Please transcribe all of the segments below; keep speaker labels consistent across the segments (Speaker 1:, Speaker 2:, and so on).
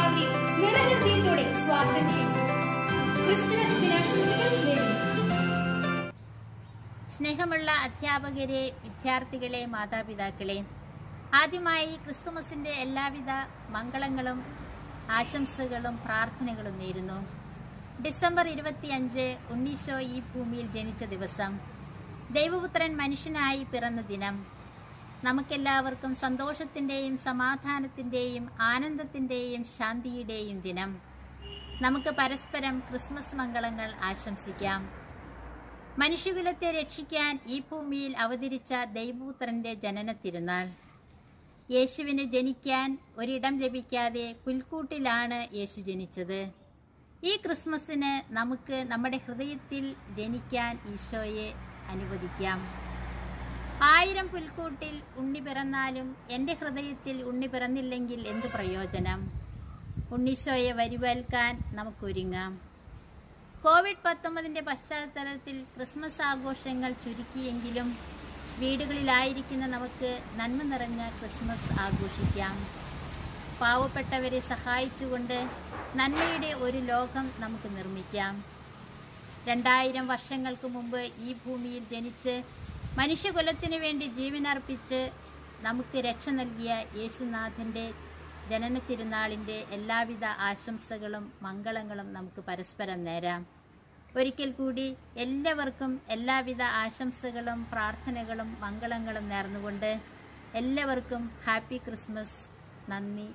Speaker 1: എല്ലാവരെയും നിറഹൃദയത്തോടെ സ്വാഗതം ചെയ്യുന്നു ക്രിസ്തുമസ് ദിനാശംസകൾ നേരുന്നു
Speaker 2: സ്നേഹമുള്ള അധ്യാപകരെ വിദ്യാർത്ഥികളെ മാതാപിതാക്കളെ ആദ്യമായി ക്രിസ്തുമസിന്റെ എല്ലാവിധ മംഗളങ്ങളും ആശംസകളും പ്രാർത്ഥനകളും നേരുന്നു ഡിസംബർ ഇരുപത്തിയഞ്ച് ഉണ്ണീശോ ഈ ഭൂമിയിൽ ജനിച്ച ദിവസം ദൈവപുത്രൻ മനുഷ്യനായി പിറന്ന ദിനം നമുക്കെല്ലാവർക്കും സന്തോഷത്തിന്റെയും സമാധാനത്തിന്റെയും ആനന്ദത്തിന്റെയും ശാന്തിയുടെയും ദിനം നമുക്ക് പരസ്പരം ക്രിസ്മസ് മംഗളങ്ങൾ ആശംസിക്കാം മനുഷ്യകുലത്തെ രക്ഷിക്കാൻ ഈ ഭൂമിയിൽ അവതരിച്ച ദൈവപുത്രന്റെ ജനന തിരുനാൾ യേശുവിന് ജനിക്കാൻ ഒരിടം ലഭിക്കാതെ പുൽക്കൂട്ടിലാണ് യേശു ജനിച്ചത് ഈ ക്രിസ്മസിന് നമുക്ക് നമ്മുടെ ഹൃദയത്തിൽ ജനിക്കാൻ ഈശോയെ അനുവദിക്കാം ആയിരം പുൽക്കൂട്ടിൽ ഉണ്ണി പിറന്നാലും എൻ്റെ ഹൃദയത്തിൽ ഉണ്ണി പിറന്നില്ലെങ്കിൽ എന്തു പ്രയോജനം ഉണ്ണീശോയെ വരിവേൽക്കാൻ നമുക്കൊരുങ്ങാം കോവിഡ് പത്തൊമ്പതിന്റെ പശ്ചാത്തലത്തിൽ ക്രിസ്മസ് ആഘോഷങ്ങൾ ചുരുക്കിയെങ്കിലും വീടുകളിലായിരിക്കുന്ന നമുക്ക് നന്മ നിറഞ്ഞ ക്രിസ്മസ് ആഘോഷിക്കാം പാവപ്പെട്ടവരെ സഹായിച്ചുകൊണ്ട് നന്മയുടെ ഒരു ലോകം നമുക്ക് നിർമ്മിക്കാം രണ്ടായിരം വർഷങ്ങൾക്ക് മുമ്പ് ഈ ഭൂമിയിൽ ജനിച്ച് മനുഷ്യകുലത്തിനു വേണ്ടി ജീവനർപ്പിച്ച് നമുക്ക് രക്ഷ നൽകിയ യേശുനാഥന്റെ ജനന തിരുനാളിന്റെ എല്ലാവിധ ആശംസകളും മംഗളങ്ങളും നമുക്ക് പരസ്പരം നേരാം ഒരിക്കൽ കൂടി എല്ലാവർക്കും എല്ലാവിധ ആശംസകളും പ്രാർത്ഥനകളും മംഗളങ്ങളും നേർന്നുകൊണ്ട് എല്ലാവർക്കും ഹാപ്പി ക്രിസ്മസ് നന്ദി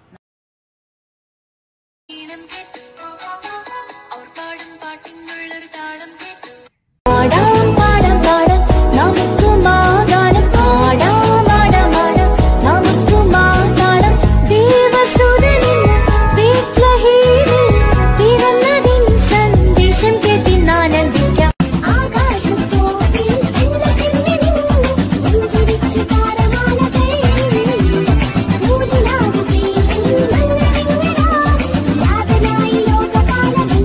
Speaker 3: ഈണം കേട്ട് അവർ പാടും പാട്ടിനുള്ളൊരു താളം കേട്ട്
Speaker 4: പാടാം പാടാം പാടാം നമുക്ക് മാകാണം പാടാം പാടാം പാടാം നമുക്ക് മാകാണം ദേവസുതനിൽ ബേത്ലഹേമിൽ പിറന്നതിൻ സന്ദേശം കേട്ടിന്നാനന്ദിക്കാം ആകാശത്തോപ്പിൽ എന്ന ചിമ്മിനി പുഞ്ചിരിച്ചു താരമാലകൾ ഊതിനാവുകയും മഞ്ഞിങ്ങടാ ജാതനായി ലോകകാലമെങ്ങും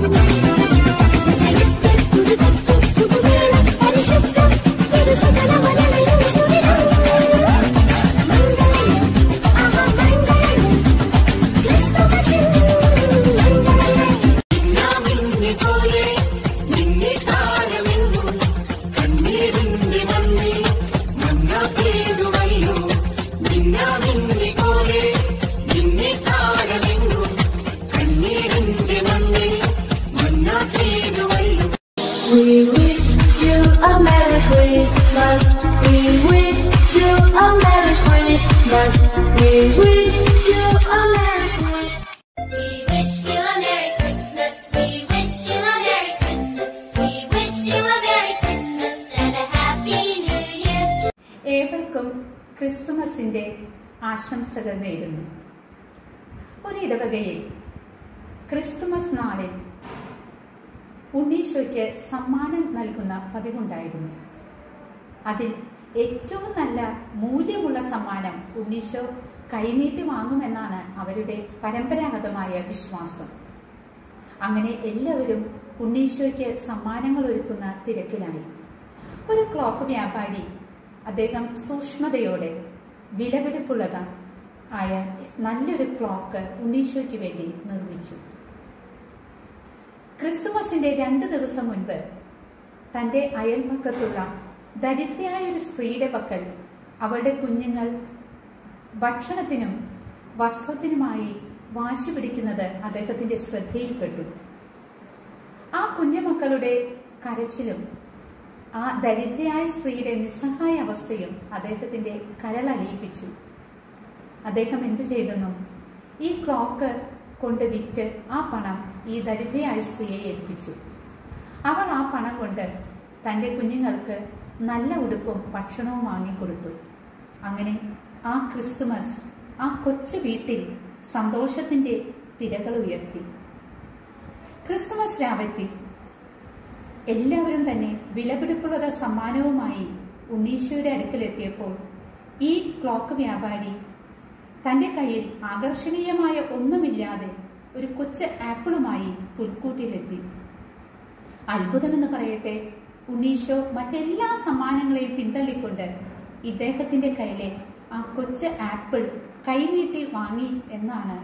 Speaker 4: We wish you a Merry Christmas. We wish you a Merry Christmas. We wish you a Merry Christmas.
Speaker 5: We wish you a Merry Christmas. We wish you a Merry Christmas. We wish you a Merry Christmas and a Happy New Year.
Speaker 6: ഏവർക്കും ക്രിസ്തുമസിന്റെ ആശംസകൾ നേരുന്നു ഒരിടവകയിൽ Christmas നാളിൽ ഉണ്ണീശോയ്ക്ക് സമ്മാനം നൽകുന്ന പതിവുണ്ടായിരുന്നു അതിൽ ഏറ്റവും നല്ല മൂല്യമുള്ള സമ്മാനം ഉണ്ണീശോ കൈനീട്ടി വാങ്ങുമെന്നാണ് അവരുടെ പരമ്പരാഗതമായ വിശ്വാസം അങ്ങനെ എല്ലാവരും ഉണ്ണീശോയ്ക്ക് സമ്മാനങ്ങൾ ഒരുക്കുന്ന തിരക്കിലായി ഒരു ക്ലോക്ക് വ്യാപാരി അദ്ദേഹം സൂക്ഷ്മതയോടെ വിലപിടിപ്പുള്ളത് ആയ നല്ലൊരു ക്ലോക്ക് ഉണ്ണീശോയ്ക്ക് വേണ്ടി നിർമ്മിച്ചു ക്രിസ്തുമസിന്റെ രണ്ട് ദിവസം മുൻപ് തന്റെ അയൽപക്കത്തുള്ള ദരിദ്രയായ ഒരു സ്ത്രീയുടെ പക്കൽ അവളുടെ കുഞ്ഞുങ്ങൾ ഭക്ഷണത്തിനും വസ്ത്രത്തിനുമായി വാശി പിടിക്കുന്നത് അദ്ദേഹത്തിന്റെ ശ്രദ്ധയിൽപ്പെട്ടു ആ കുഞ്ഞുമക്കളുടെ കരച്ചിലും ആ ദരിദ്രയായ സ്ത്രീയുടെ നിസ്സഹായ അവസ്ഥയും അദ്ദേഹത്തിന്റെ കരളലിയിപ്പിച്ചു അദ്ദേഹം എന്തു ചെയ്തെന്നു ഈ ക്ലോക്ക് കൊണ്ട് വിറ്റ് ആ പണം ഈ ദരിദ്രയായ സ്ത്രീയെ ഏൽപ്പിച്ചു അവൾ ആ പണം കൊണ്ട് തൻ്റെ കുഞ്ഞുങ്ങൾക്ക് നല്ല ഉടുപ്പും ഭക്ഷണവും വാങ്ങിക്കൊടുത്തു അങ്ങനെ ആ ക്രിസ്തുമസ് ആ കൊച്ചു വീട്ടിൽ സന്തോഷത്തിന്റെ തിരകൾ ഉയർത്തി ക്രിസ്തുമസ് രാവെത്തി എല്ലാവരും തന്നെ വിലപിടിപ്പുള്ള സമ്മാനവുമായി ഉണ്ണീശോയുടെ അടുക്കലെത്തിയപ്പോൾ ഈ ക്ലോക്ക് വ്യാപാരി തന്റെ കയ്യിൽ ആകർഷണീയമായ ഒന്നുമില്ലാതെ ഒരു കൊച്ചു ആപ്പിളുമായി പുൽക്കൂട്ടിലെത്തി അത്ഭുതമെന്ന് പറയട്ടെ ഉണ്ണീശോ മറ്റെല്ലാ സമ്മാനങ്ങളെയും പിന്തള്ളിക്കൊണ്ട് ഇദ്ദേഹത്തിന്റെ കയ്യിലെ ആ കൊച്ചു ആപ്പിൾ കൈനീട്ടി വാങ്ങി എന്നാണ്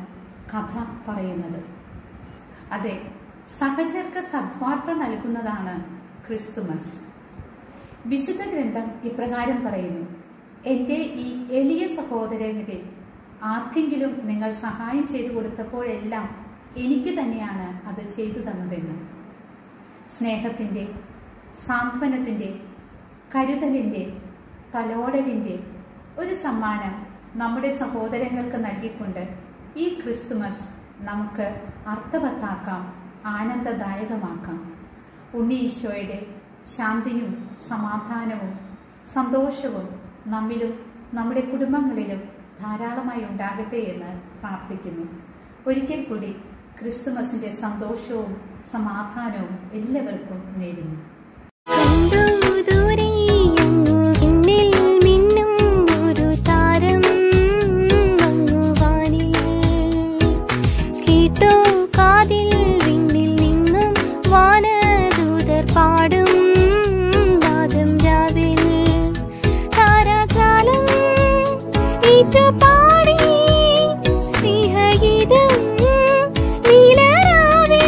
Speaker 6: കഥ പറയുന്നത് അതെ സഹചർക്ക് സദ്വാർത്ത നൽകുന്നതാണ് ക്രിസ്തുമസ് വിശുദ്ധ ഗ്രന്ഥം ഇപ്രകാരം പറയുന്നു എൻ്റെ ഈ എളിയ സഹോദരങ്ങളിൽ ആർക്കെങ്കിലും നിങ്ങൾ സഹായം ചെയ്തു കൊടുത്തപ്പോഴെല്ലാം എനിക്ക് തന്നെയാണ് അത് ചെയ്തു തന്നതെന്ന് സ്നേഹത്തിൻ്റെ സാന്ത്വനത്തിൻ്റെ കരുതലിൻ്റെ തലോടലിൻ്റെ ഒരു സമ്മാനം നമ്മുടെ സഹോദരങ്ങൾക്ക് നൽകിക്കൊണ്ട് ഈ ക്രിസ്തുമസ് നമുക്ക് അർത്ഥവത്താക്കാം ആനന്ദദായകമാക്കാം ഉണ്ണി ഈശോയുടെ ശാന്തിയും സമാധാനവും സന്തോഷവും നമ്മിലും നമ്മുടെ കുടുംബങ്ങളിലും ധാരാളമായി ഉണ്ടാകട്ടെ എന്ന് പ്രാർത്ഥിക്കുന്നു ഒരിക്കൽ കൂടി ക്രിസ്തുമസിന്റെ സന്തോഷവും സമാധാനവും എല്ലാവർക്കും നേരുന്നു
Speaker 7: കണ്ടു ദൂരെയങ്ങു പിന്നിൽ മിന്നും ഒരു താരം അങ്ങു വാനിൽ. കേട്ടോ കാതിൽ വിണ്ണിൽ നിന്നും വാനദൂതർ പാടും നാദം രാവിൽ താരാജാലം ഏറ്റുപാടി സ്നേഹഗീതം നീലരാവിൽ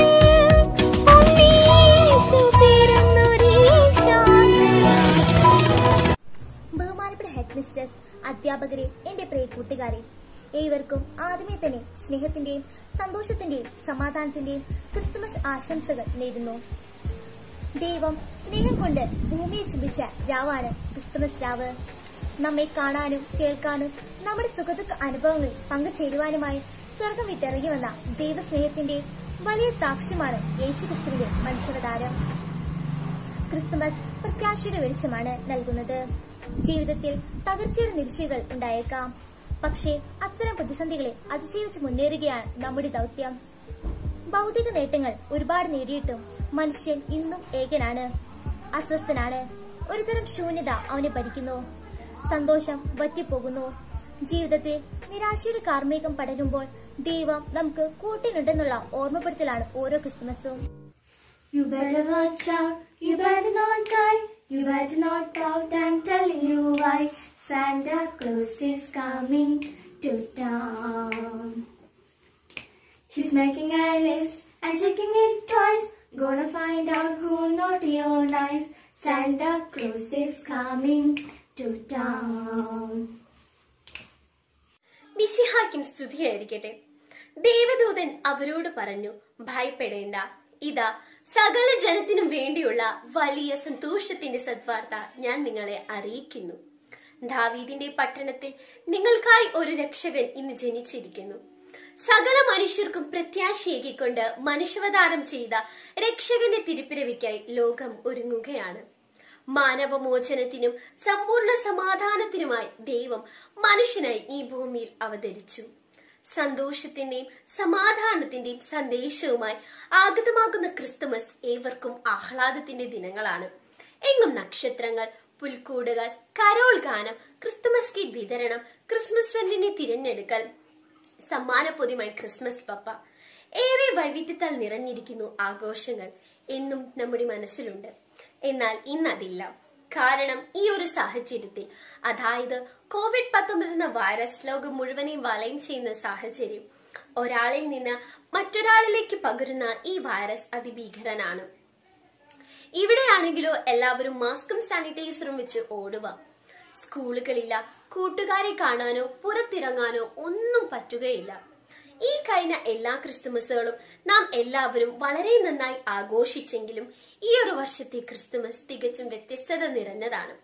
Speaker 7: ഉണ്ണീശു പിറന്നൊരീ ശാന്ത
Speaker 8: ബഹുമാനപ്പെട്ട ഹെഡ് മിസ്റ്റേഴ്സ് അധ്യാപകരെ എന്റെ പ്രിയ കൂട്ടുകാരെ ഏവർക്കും ആദ്യമേ തന്നെ സ്നേഹത്തിന്റെയും സന്തോഷത്തിന്റെയും സമാധാനത്തിന്റെയും ക്രിസ്തുമസ് ആശംസകൾ നേരുന്നു ദൈവം സ്നേഹം കൊണ്ട് ഭൂമിയെ ചുംബിച്ച രാവാണ് ക്രിസ്തുമസ് രാവ് നമ്മെ കാണാനും കേൾക്കാനും നമ്മുടെ സുഖദുഃഖ അനുഭവങ്ങൾ പങ്കുചേരുവാനുമായി സ്വർഗം വിട്ടിറങ്ങി വന്ന ദൈവസ്നേഹത്തിന്റെ വലിയ സാക്ഷ്യമാണ് യേശു ക്രിസ്തുവിന്റെ മനുഷ്യാവതാരം ക്രിസ്തുമസ് പ്രത്യാശയുടെ വെളിച്ചമാണ് നൽകുന്നത് ജീവിതത്തിൽ തകർച്ചയുടെ നിരീക്ഷകൾ ഉണ്ടായേക്കാം പക്ഷേ അത്തരം പ്രതിസന്ധികളെ അതിജീവിച്ച് മുന്നേറുകയാണ് നമ്മുടെ ദൗത്യം ഭൗതിക നേട്ടങ്ങൾ ഒരുപാട് നേടിയിട്ടും മനുഷ്യൻ ഇന്നും ഏകനാണ് അസ്വസ്ഥനാണ് ഒരുതരം ശൂന്യത അവനെ ഭരിക്കുന്നു സന്തോഷം വറ്റിപ്പോകുന്നു ജീവിതത്തിൽ നിരാശയുടെ കാർമ്മികം പടരുമ്പോൾ ദൈവം നമുക്ക് കൂട്ടിനുണ്ടെന്നുള്ള ഓർമ്മപ്പെടുത്തലാണ് ഓരോ ക്രിസ്തുമസും
Speaker 7: You better watch out, you better not cry, you better not pout, I'm telling you why. Santa Claus is coming to town. He's making a list and checking it twice. Gonna find out who naughty or nice. Santa Claus is coming to town.
Speaker 9: മിശിഹാക്കിൻ സ്തുതിയായിരിക്കട്ടെ ദേവദൂതൻ അവരോട് പറഞ്ഞു ഭയപ്പെടേണ്ട ഇതാ സകല ജനത്തിനും വേണ്ടിയുള്ള വലിയ സന്തോഷത്തിന്റെ സദ്വാർത്ത ഞാൻ നിങ്ങളെ അറിയിക്കുന്നു ദാവീദിന്റെ പട്ടണത്തിൽ നിങ്ങൾക്കായി ഒരു രക്ഷകൻ ഇന്ന് ജനിച്ചിരിക്കുന്നു സകല മനുഷ്യർക്കും പ്രത്യാശയേകിക്കൊണ്ട് മനുഷ്യാവതാരം ചെയ്ത രക്ഷകന്റെ തിരുപ്പിരവിക്കായി ലോകം ഒരുങ്ങുകയാണ് മാനവമോചനത്തിനും സമ്പൂർണ്ണ സമാധാനത്തിനുമായി ദൈവം മനുഷ്യനായി ഈ ഭൂമിയിൽ അവതരിച്ചു സന്തോഷത്തിന്റെയും സമാധാനത്തിന്റെയും സന്ദേശവുമായി ആഗതമാകുന്ന ക്രിസ്തുമസ് ഏവർക്കും ആഹ്ലാദത്തിന്റെ ദിനങ്ങളാണ് എങ്ങും നക്ഷത്രങ്ങൾ പുൽക്കൂടുകൾ കരോൾ ഗാനം ക്രിസ്തുമസ് കിറ്റ് വിതരണം ക്രിസ്മസ് ഫ്രണ്ടിനെ തിരഞ്ഞെടുക്കൽ സമ്മാന പൊതിമായി ക്രിസ്മസ് പപ്പ ഏറെ വൈവിധ്യത്താൽ നിറഞ്ഞിരിക്കുന്നു ആഘോഷങ്ങൾ എന്നും നമ്മുടെ മനസ്സിലുണ്ട് എന്നാൽ ഇന്നതില്ല കാരണം ഈ ഒരു സാഹചര്യത്തിൽ അതായത് കോവിഡ് പത്തൊമ്പത് എന്ന വൈറസ് ലോകം മുഴുവനെയും വലയം ചെയ്യുന്ന സാഹചര്യം ഒരാളിൽ നിന്ന് മറ്റൊരാളിലേക്ക് പകരുന്ന ഈ വൈറസ് അതിഭീകരനാണ് ഇവിടെയാണെങ്കിലോ എല്ലാവരും മാസ്കും സാനിറ്റൈസറും വെച്ച് ഓടുക സ്കൂളുകളില്ല കൂട്ടുകാരെ കാണാനോ പുറത്തിറങ്ങാനോ ഒന്നും പറ്റുകയില്ല ഈ കഴിഞ്ഞ എല്ലാ ക്രിസ്തുമസുകളും നാം എല്ലാവരും വളരെ നന്നായി ആഘോഷിച്ചെങ്കിലും ഈ ഒരു വർഷത്തെ ക്രിസ്തുമസ് തികച്ചും വ്യത്യസ്തത നിറഞ്ഞതാണ്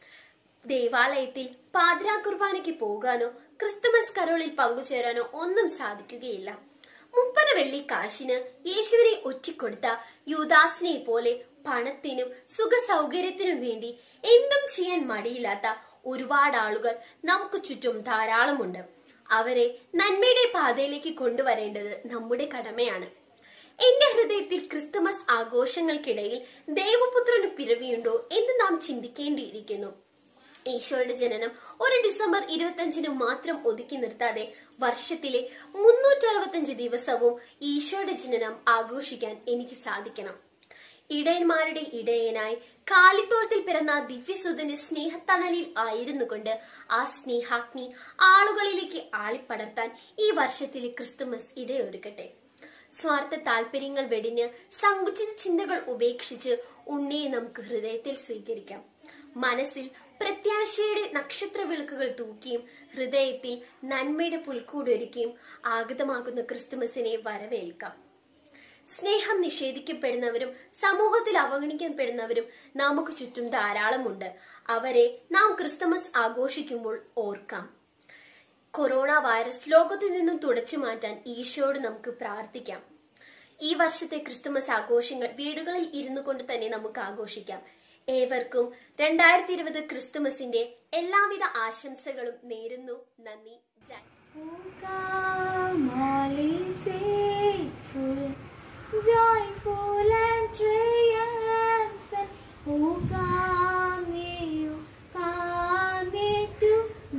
Speaker 9: ദേവാലയത്തിൽ പാതിരാ കുർബാനയ്ക്ക് പോകാനോ ക്രിസ്തുമസ് കരോളിൽ പങ്കുചേരാനോ ഒന്നും സാധിക്കുകയില്ല മുപ്പത് വെള്ളി കാശിന് യേശുവിനെ ഒറ്റിക്കൊടുത്ത യൂദാസിനെ പോലെ പണത്തിനും സുഖ സൗകര്യത്തിനും വേണ്ടി എന്തും ചെയ്യാൻ മടിയില്ലാത്ത ഒരുപാട് ആളുകൾ നമുക്ക് ചുറ്റും ധാരാളമുണ്ട് അവരെ നന്മയുടെ പാതയിലേക്ക് കൊണ്ടുവരേണ്ടത് നമ്മുടെ കടമയാണ് എന്റെ ഹൃദയത്തിൽ ക്രിസ്തുമസ് ആഘോഷങ്ങൾക്കിടയിൽ ദൈവപുത്രന് പിറവിയുണ്ടോ എന്ന് നാം ചിന്തിക്കേണ്ടിയിരിക്കുന്നു ഈശോയുടെ ജനനം ഒരു ഡിസംബർ ഇരുപത്തിയഞ്ചിന് മാത്രം ഒതുക്കി നിർത്താതെ വർഷത്തിലെ മുന്നൂറ്റി അറുപത്തഞ്ച് ദിവസവും ഈശോയുടെ ജനനം ആഘോഷിക്കാൻ എനിക്ക് സാധിക്കണം ഇടയന്മാരുടെ ഇടയനായി കാലിത്തോളത്തിൽ പിറന്ന ദിവ്യസുതന്റെ സ്നേഹത്തണലിൽ ആയിരുന്നു കൊണ്ട് ആ സ്നേഹാഗ്നി ആളുകളിലേക്ക് ആളിപ്പടർത്താൻ ഈ വർഷത്തിലെ ക്രിസ്തുമസ് ഇടയൊരുക്കട്ടെ സ്വാർത്ഥ താല്പര്യങ്ങൾ വെടിഞ്ഞ് സങ്കുചിത ചിന്തകൾ ഉപേക്ഷിച്ച് ഉണ്ണിയെ നമുക്ക് ഹൃദയത്തിൽ സ്വീകരിക്കാം മനസ്സിൽ പ്രത്യാശയുടെ നക്ഷത്ര വിളക്കുകൾ തൂക്കിയും ഹൃദയത്തിൽ നന്മയുടെ പുൽക്കൂടൊരുക്കിയും ആഗതമാകുന്ന ക്രിസ്തുമസിനെ വരവേൽക്കാം സ്നേഹം നിഷേധിക്കപ്പെടുന്നവരും സമൂഹത്തിൽ അവഗണിക്കപ്പെടുന്നവരും നമുക്ക് ചുറ്റും ധാരാളമുണ്ട് അവരെ നാം ക്രിസ്തുമസ് ആഘോഷിക്കുമ്പോൾ ഓർക്കാം കൊറോണ വൈറസ് ലോകത്തു നിന്നും തുടച്ചു മാറ്റാൻ ഈശോയോട് നമുക്ക് പ്രാർത്ഥിക്കാം ഈ വർഷത്തെ ക്രിസ്തുമസ് ആഘോഷങ്ങൾ വീടുകളിൽ ഇരുന്നു കൊണ്ട് തന്നെ നമുക്ക് ആഘോഷിക്കാം ഏവർക്കും രണ്ടായിരത്തി ഇരുപത് ക്രിസ്തുമസിന്റെ എല്ലാവിധ ആശംസകളും നേരുന്നു നന്ദി ജയ്
Speaker 7: Come, all ye faithful, joyful and triumphant. Oh, come ye, oh, come ye to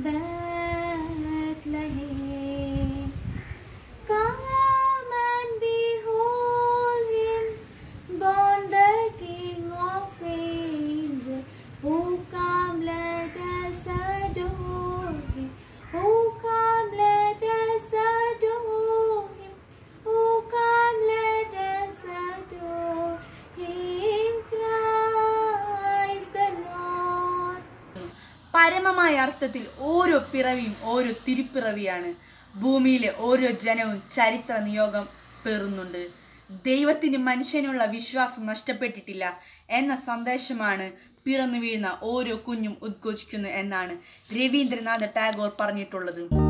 Speaker 7: Bethlehem. Come and behold him, born the King of angels. Oh, come, let us adore him. Oh, come, let us adore him. Oh, come, let us adore him, Christ the Lord.
Speaker 10: പരമമായ അർത്ഥത്തിൽ ഓരോ പിറവിയും ഓരോ തിരുപ്പിറവിയാണ് ഭൂമിയിലെ ഓരോ ജനവും ചരിത്ര നിയോഗം പേറുന്നുണ്ട് ദൈവത്തിന് മനുഷ്യനുള്ള വിശ്വാസം നഷ്ടപ്പെട്ടിട്ടില്ല എന്ന സന്ദേശമാണ് പിറന്നു വീഴുന്ന ഓരോ കുഞ്ഞും ഉദ്ഘോഷിക്കുന്നത് എന്നാണ് രവീന്ദ്രനാഥ ടാഗോർ പറഞ്ഞിട്ടുള്ളത്